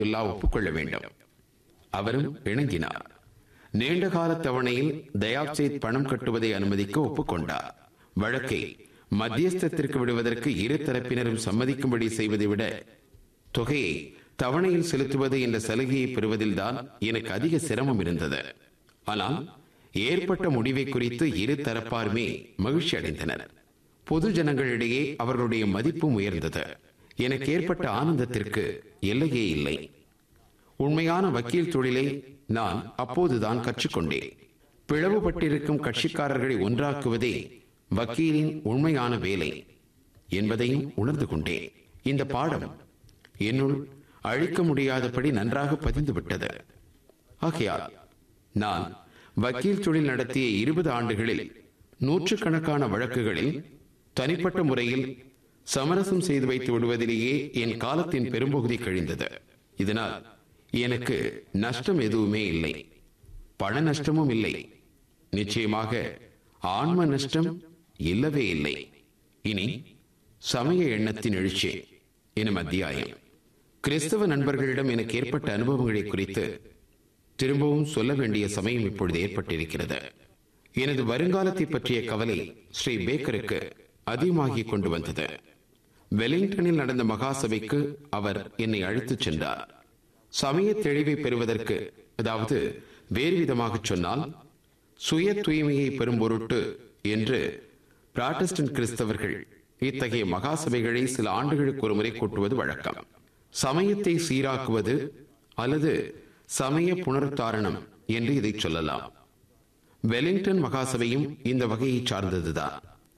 எல்லாம் ஒப்புக்கொள்ள வேண்டும் அவரும் இணங்கினார் நீண்ட கால தவணையில் தயாப்சேத் பணம் கட்டுவதை அனுமதிக்க ஒப்புக்கொண்டார் வழக்கை மத்தியஸ்தத்திற்கு விடுவதற்கு இரு தரப்பினரும் சம்மதிக்கும்படி செய்வதை விட தொகையை தவணையில் செலுத்துவது என்ற சலுகையை பெறுவதில்தான் எனக்கு அதிக சிரமம் இருந்தது ஆனால் ஏற்பட்ட முடிவை குறித்து இரு தரப்பாருமே மகிழ்ச்சி அடைந்தனர் பொது ஜனங்களிடையே அவர்களுடைய மதிப்பும் உயர்ந்தது எனக்கு ஏற்பட்ட ஆனந்தத்திற்கு எல்லையே இல்லை உண்மையான வக்கீல் தொழிலை நான் அப்போதுதான் கற்றுக்கொண்டேன் பிளவுபட்டிருக்கும் கட்சிக்காரர்களை ஒன்றாக்குவதே வக்கீலின் உண்மையான வேலை என்பதையும் உணர்ந்து கொண்டேன் இந்த பாடம் என்னுள் அழிக்க முடியாதபடி நன்றாக பதிந்து விட்டது ஆகையால் நான் வக்கீல் தொழில் நடத்திய இருபது ஆண்டுகளில் நூற்றுக்கணக்கான வழக்குகளில் தனிப்பட்ட முறையில் சமரசம் செய்து வைத்து விடுவதிலேயே என் காலத்தின் பெரும்பகுதி கழிந்தது இதனால் எனக்கு நஷ்டம் எதுவுமே இல்லை பண நஷ்டமும் இல்லை நிச்சயமாக ஆன்ம நஷ்டம் இல்லவே இல்லை இனி சமய எண்ணத்தின் எழுச்சி எனும் அத்தியாயம் கிறிஸ்தவ நண்பர்களிடம் எனக்கு ஏற்பட்ட அனுபவங்களை குறித்து திரும்பவும் சொல்ல வேண்டிய சமயம் இப்பொழுது ஏற்பட்டிருக்கிறது எனது வருங்காலத்தை பற்றிய கவலை ஸ்ரீ பேக்கருக்கு அதிகமாகிக் கொண்டு வந்தது வெலிங்டனில் நடந்த மகாசபைக்கு அவர் என்னை அழைத்துச் சென்றார் சமய தெளிவை பெறுவதற்கு அதாவது வேறு விதமாக சொன்னால் சுய தூய்மையை பெறும் பொருட்டு என்று பிராட்டஸ்டன்ட் கிறிஸ்தவர்கள் இத்தகைய மகாசபைகளை சில ஆண்டுகளுக்கு ஒரு முறை கூட்டுவது வழக்கம் சமயத்தை சீராக்குவது அல்லது சமய புனருத்தாரணம் என்று இதை சொல்லலாம் வெலிங்டன் மகாசபையும் இந்த வகையை சார்ந்ததுதான்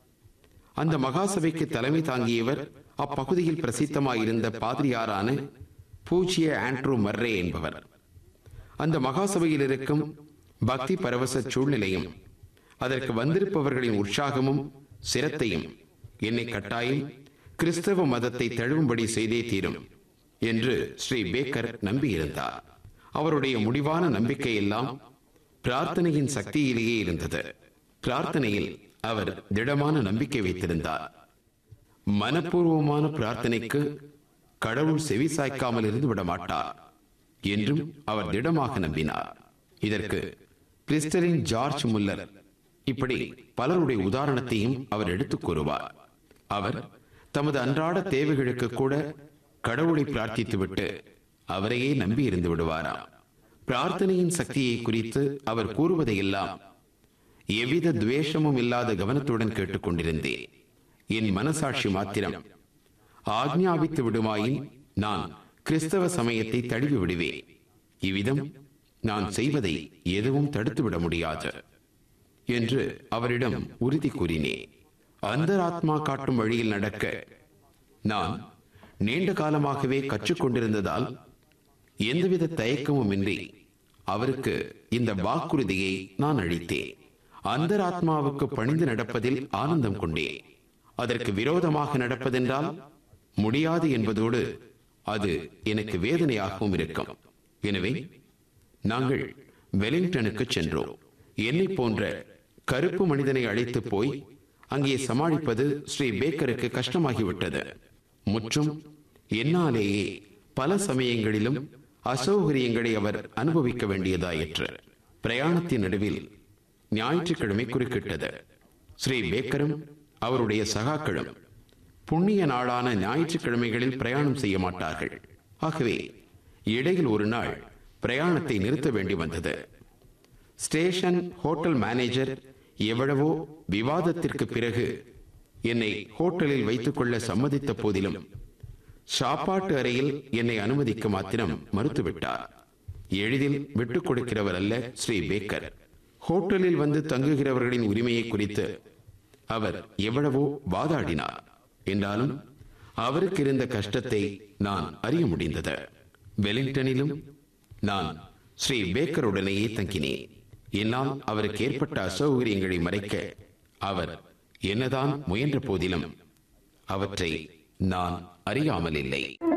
அந்த மகாசபைக்கு தலைமை தாங்கியவர் அப்பகுதியில் பிரசித்தமாயிருந்த பாதிரியாரான பூஜ்ய ஆண்ட்ரூ மர்ரே என்பவர் அந்த மகாசபையில் இருக்கும் பக்தி பரவச சூழ்நிலையும் அதற்கு வந்திருப்பவர்களின் உற்சாகமும் சிரத்தையும் என்னை கட்டாயம் கிறிஸ்தவ மதத்தை தழுவும்படி செய்தே தீரும் என்று ஸ்ரீ பேக்கர் நம்பியிருந்தார் அவருடைய முடிவான நம்பிக்கை எல்லாம் பிரார்த்தனையின் சக்தியிலேயே இருந்தது பிரார்த்தனையில் அவர் திடமான நம்பிக்கை வைத்திருந்தார் மனப்பூர்வமான பிரார்த்தனைக்கு கடவுள் செவி சாய்க்காமல் இருந்து விட மாட்டார் என்றும் அவர் திடமாக நம்பினார் இதற்கு பிரிஸ்டலின் ஜார்ஜ் முல்லர் இப்படி பலருடைய உதாரணத்தையும் அவர் எடுத்துக் கூறுவார் அவர் தமது அன்றாட தேவைகளுக்கு கூட கடவுளை பிரார்த்தித்துவிட்டு அவரையே நம்பி இருந்து விடுவாராம் பிரார்த்தனையின் சக்தியை குறித்து அவர் கூறுவதையெல்லாம் எவ்வித துவேஷமும் இல்லாத கவனத்துடன் கேட்டுக்கொண்டிருந்தேன் என் மனசாட்சி மாத்திரம் ஆக்ஞாபித்து விடுமாயின் நான் கிறிஸ்தவ சமயத்தை தழுவி விடுவேன் இவ்விதம் நான் செய்வதை எதுவும் தடுத்து விட முடியாது என்று அவரிடம் உறுதி கூறினேன் அந்தராத்மா காட்டும் வழியில் நடக்க நான் நீண்ட காலமாகவே கற்றுக்கொண்டிருந்ததால் எந்தவித தயக்கமும் இன்றி அவருக்கு இந்த வாக்குறுதியை நான் அளித்தேன் அந்தராத்மாவுக்கு பணிந்து நடப்பதில் ஆனந்தம் கொண்டேன் அதற்கு விரோதமாக நடப்பதென்றால் முடியாது என்பதோடு அது எனக்கு வேதனையாகவும் இருக்கும் எனவே நாங்கள் வெலிங்டனுக்கு சென்றோம் என்னை போன்ற கருப்பு மனிதனை அழைத்து போய் அங்கே சமாளிப்பது ஸ்ரீ பேக்கருக்கு கஷ்டமாகிவிட்டது முற்றும் என்னாலேயே பல சமயங்களிலும் அசௌகரியங்களை அவர் அனுபவிக்க வேண்டியதாயிற்று பிரயாணத்தின் நடுவில் ஞாயிற்றுக்கிழமை குறுக்கிட்டது ஸ்ரீ பேக்கரும் அவருடைய சகாக்களும் புண்ணிய நாளான ஞாயிற்றுக்கிழமைகளில் பிரயாணம் செய்ய மாட்டார்கள் ஆகவே இடையில் ஒரு நாள் பிரயாணத்தை நிறுத்த வேண்டி வந்தது ஸ்டேஷன் ஹோட்டல் மேனேஜர் எவ்வளவோ விவாதத்திற்கு பிறகு என்னை ஹோட்டலில் வைத்துக் கொள்ள சம்மதித்த போதிலும் சாப்பாட்டு அறையில் என்னை அனுமதிக்க மாத்திரம் மறுத்துவிட்டார் எளிதில் விட்டுக் கொடுக்கிறவர் அல்ல ஸ்ரீ பேக்கர் ஹோட்டலில் வந்து தங்குகிறவர்களின் உரிமையை குறித்து அவர் எவ்வளவோ வாதாடினார் என்றாலும் அவருக்கு இருந்த கஷ்டத்தை நான் அறிய முடிந்தது வெலிங்டனிலும் நான் ஸ்ரீ பேக்கருடனேயே தங்கினேன் என்னால் அவருக்கு ஏற்பட்ட அசௌகரியங்களை மறைக்க அவர் என்னதான் முயன்ற போதிலும் அவற்றை நான் அறியாமல் இல்லை